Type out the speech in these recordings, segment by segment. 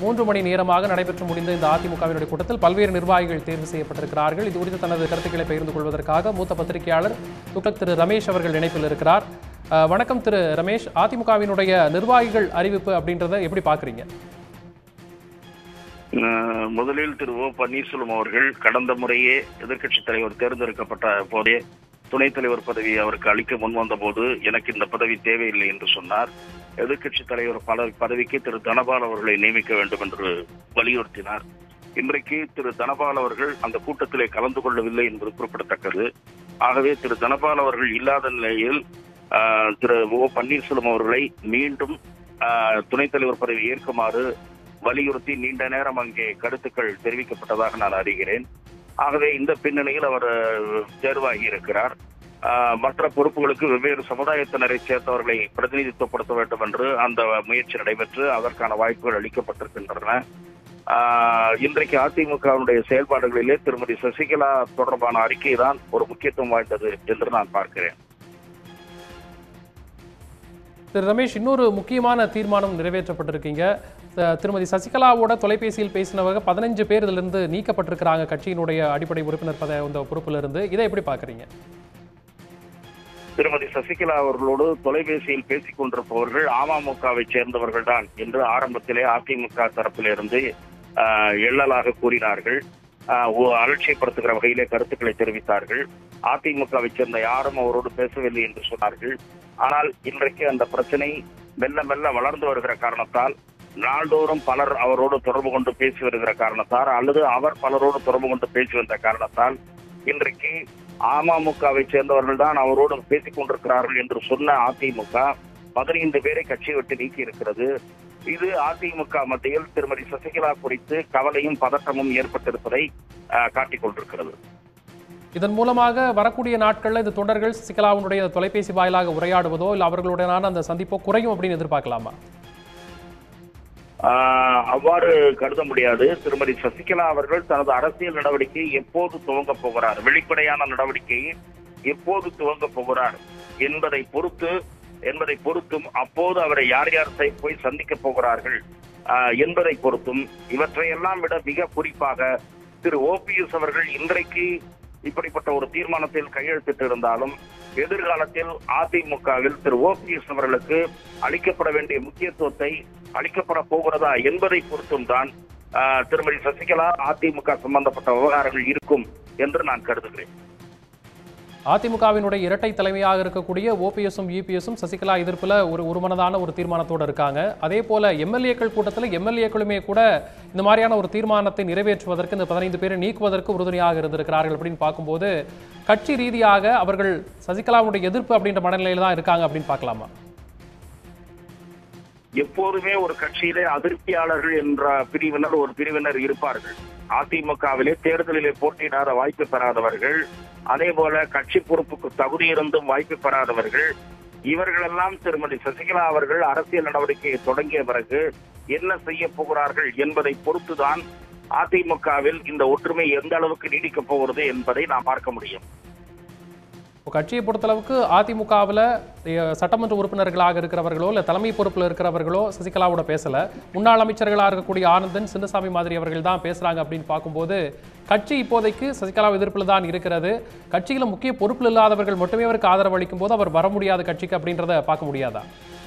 மூன்று மணி நேரமாக நடைபெற்று முடிந்த இந்த அதிமுகவினுடைய கூட்டத்தில் பல்வேறு நிர்வாகிகள் தேர்வு செய்யப்பட்டிருக்கிறார்கள் இது குறித்து தனது கருத்துக்களை பகிர்ந்து கொள்வதற்காக மூத்த பத்திரிகையாளர் துக்ளக் திரு ரமேஷ் அவர்கள் இணைப்பில் இருக்கிறார் அஹ், வணக்கம் திரு ரமேஷ் அதிமுகவினுடைய நிர்வாகிகள் அறிவிப்பு அப்படின்றத எப்படி பார்க்குறீங்க அஹ் முதலில் திரு ஓ பன்னீர்செல்வம் அவர்கள் கடந்த முறையே எதிர்க்கட்சித் தலைவர் தேர்ந்தெடுக்கப்பட்ட போதே துணைத் தலைவர் பதவி அவருக்கு அளிக்க முன்வந்த போது எனக்கு இந்த பதவி தேவையில்லை என்று சொன்னார் எதிர்க்கட்சித் தலைவர் பல பதவிக்கு திரு தனபால் அவர்களை நியமிக்க வேண்டும் என்று வலியுறுத்தினார் இன்றைக்கு திரு தனபால் அவர்கள் அந்த கூட்டத்திலே கலந்து கொள்ளவில்லை என்பது குறிப்பிடத்தக்கது ஆகவே திரு தனபால் அவர்கள் இல்லாத நிலையில் ஆஹ், திரு ஓ பன்னீர்செல்வம் அவர்களை மீண்டும் ஆஹ், துணைத் தலைவர் பதவி ஏற்குமாறு வலியுறுத்தி நீண்ட நேரம் அங்கே கருத்துக்கள் தெரிவிக்கப்பட்டதாக நான் அறிகிறேன் ஆகவே இந்த பின்னணியில் அவர் அஹ், தேர்வாகி இருக்கிறார் ஆஹ், மற்ற பொறுப்புகளுக்கு வெவ்வேறு சமுதாயத்தினரை சேர்ந்தவர்களை பிரதிநிதித்துவப்படுத்த வேண்டும் என்று அந்த முயற்சி நடைபெற்று அதற்கான வாய்ப்புகள் அளிக்கப்பட்டிருக்கின்றன ஆஹ், இன்றைக்கு அதிமுகவினுடைய செயல்பாடுகளிலே திருமதி சசிகலா தொடர்பான அறிக்கை தான் ஒரு முக்கியத்துவம் வாய்ந்தது என்று நான் பார்க்கிறேன் திரு ரமேஷ் இன்னொரு முக்கியமான தீர்மானம் நிறைவேற்றப்பட்டிருக்கீங்க த- திருமதி சசிகலாவோட தொலைபேசியில் பேசினவங்க பதினஞ்சு பேர் இதிலிருந்து நீக்கப்பட்டிருக்கிறாங்க கட்சியினுடைய அடிப்படை உறுப்பினர் பத இந்த பொறுப்புல இருந்து இதை எப்படி பார்க்குறீங்க திருமதி சசிகலா அவர்களோடு தொலைபேசியில் பேசிக் கொண்டிருப்பவர்கள் அமமுகவை சேர்ந்தவர்கள் தான் என்று ஆரம்பத்திலே அதிமுக தரப்பிலிருந்து ஆஹ், எள்ளலாக கூறினார்கள் ஆஹ், ஓ- அலட்சியப்படுத்துகிற வகையிலே கருத்துக்களை தெரிவித்தார்கள் அதிமுகவை சேர்ந்த யாரும் அவரோடு பேசவில்லை என்று சொன்னார்கள் ஆனால் இன்றைக்கு அந்த பிரச்சனை மெல்ல மெல்ல வளர்ந்து வருகிற காரணத்தால் நாள்தோறும் பலர் அவரோடு தொடர்பு கொண்டு பேசி வருகிற காரணத்தால் அல்லது அவர் பலரோடு தொடர்பு கொண்டு பேசி வந்த காரணத்தால் இன்றைக்கு அமமுகவை சேர்ந்தவர்கள் தான் அவரோடு பேசிக் கொண்டிருக்கிறார்கள் என்று சொன்ன அதிமுக பதினைந்து பேரை கட்சியை விட்டு நீக்கி இருக்கிறது இது அதிமுக மத்தியில் திருமதி சசிகலா குறித்து கவலையும் பதட்டமும் ஏற்பட்டிருப்பதை ஆஹ், காட்டிக் கொண்டிருக்கிறது இதன் மூலமாக வரக்கூடிய நாட்களில் இந்த தொண்டர்கள் சசிகலாவுடைய தொலைபேசி வாயிலாக உரையாடுவதோ இல்லை அவர்களுடனான அந்த சந்திப்போ குறையும் அப்படின்னு எதிர்பார்க்கலாமா ஆஹ், அவ்வாறு கருத முடியாது திருமதி சசிகலா அவர்கள் தனது அரசியல் நடவடிக்கை எப்போது துவங்க போகிறார் வெளிப்படையான நடவடிக்கையை எப்போது துவங்க போகிறார் என்பதை பொறுத்து என்பதை பொறுத்தும் அப்போது அவரை யார் யார் சை- போய் சந்திக்க போகிறார்கள் ஆஹ், என்பதை பொறுத்தும் இவற்றையெல்லாம் விட மிக குறிப்பாக திரு ஓபிஎஸ் அவர்கள் இன்றைக்கு இப்படிப்பட்ட ஒரு தீர்மானத்தில் கையெழுத்திட்டு இருந்தாலும் எதிர்காலத்தில் அதிமுகவில் திரு ஓபிஎஸ் அவர்களுக்கு அளிக்கப்பட வேண்டிய முக்கியத்துவத்தை அளிக்கப்பட போகிறதா என்பதை பொறுத்தும் தான் ஆஹ், திருமதி சசிகலா அதிமுக சம்பந்தப்பட்ட விவகாரங்கள் இருக்கும் என்று நான் கருதுகிறேன் அதிமுகவினுடைய இரட்டை தலைமையாக இருக்கக்கூடிய ஓபிஎஸும் இபிஎஸும் சசிகலா எதிர்ப்புல ஒரு ஒருமனதான ஒரு தீர்மானத்தோடு இருக்காங்க அதே போல எம்எல்ஏக்கள் கூட்டத்தில் எம்எல்ஏக்களுமே கூட இந்த மாதிரியான ஒரு தீர்மானத்தை நிறைவேற்றுவதற்கு இந்த பதினைந்து பேரை நீக்குவதற்கு உறுதுணையாக இருந்திருக்கிறார்கள் அப்படின்னு பார்க்கும்போது கட்சி ரீதியாக அவர்கள் சசிகலாவுடைய எதிர்ப்பு அப்படின்ற மனநிலையில தான் இருக்காங்க அப்படின்னு பார்க்கலாமா எப்போதுமே ஒரு கட்சியிலே அதிருப்தியாளர்கள் என்ற பிரிவினர் ஒரு பிரிவினர் இருப்பார்கள் அதிமுகவிலே தேர்தலிலே போட்டியிடாத வாய்ப்பு பெறாதவர்கள் அதே போல கட்சி பொறுப்புக்கு தகுதி இருந்தும் வாய்ப்பு பெறாதவர்கள் இவர்களெல்லாம் திருமதி சசிகலா அவர்கள் அரசியல் நடவடிக்கையை தொடங்கிய பிறகு என்ன செய்ய போகிறார்கள் என்பதை பொறுத்துதான் அதிமுகவில் இந்த ஒற்றுமை எந்த அளவுக்கு நீடிக்கப் போகிறது என்பதை நாம் பார்க்க முடியும் இப்போ கட்சியை பொறுத்தளவுக்கு அதிமுகவில் சட்டமன்ற உறுப்பினர்களாக இருக்கிறவர்களோ இல்லை தலைமை பொறுப்பில் இருக்கிறவர்களோ சசிகலாவோட பேசல முன்னாள் அமைச்சர்களாக இருக்கக்கூடிய ஆனந்தன் சின்னசாமி மாதிரி அவர்கள் தான் பேசுறாங்க அப்படின்னு பார்க்கும்போது கட்சி இப்போதைக்கு சசிகலா எதிர்ப்பில் தான் இருக்கிறது கட்சியில் முக்கிய பொறுப்பில் இல்லாதவர்கள் மட்டுமே அவருக்கு ஆதரவு அளிக்கும் போது அவர் வர முடியாத கட்சிக்கு அப்படின்றத பார்க்க முடியாதா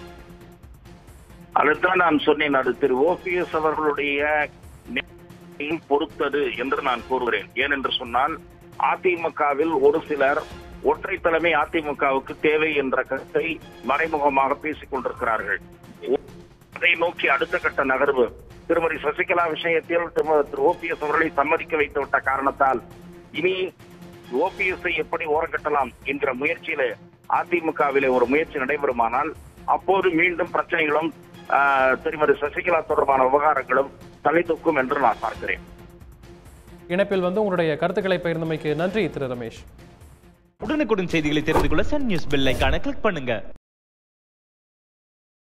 அதுதான் நான் சொன்னேன் அது திரு ஓபிஎஸ் அவர்களுடைய நிலையை பொறுத்தது என்று நான் கூறுகிறேன் ஏனென்று சொன்னால் அதிமுகவில் ஒரு சிலர் ஒற்றை தலைமை அதிமுகவுக்கு தேவை என்ற கருத்தை மறைமுகமாக பேசிக் கொண்டிருக்கிறார்கள் அதை நோக்கி அடுத்த கட்ட நகர்வு திருமதி சசிகலா விஷயத்தில் திரும- திரு ஓபிஎஸ் அவர்களை சம்மதிக்க வைத்து விட்ட காரணத்தால் இனி ஓபிஎஸ் எப்படி ஓரக்கட்டலாம் என்கிற முயற்சியில அதிமுகவிலே ஒரு முயற்சி நடைபெறுமானால் அப்போது மீண்டும் பிரச்சனைகளும் ஆஹ், திருமதி சசிகலா தொடர்பான விவகாரங்களும் தலை தூக்கும் என்று நான் பார்க்கிறேன் இணைப்பில் வந்து உங்களுடைய கருத்துக்களை பகிர்ந்தமைக்கு நன்றி திரு ரமேஷ் உடனுக்குடன் செய்திகளை தெரிந்து கொள்ள சன் நியூஸ் பெல் ஐகானை கிளிக் பண்ணுங்க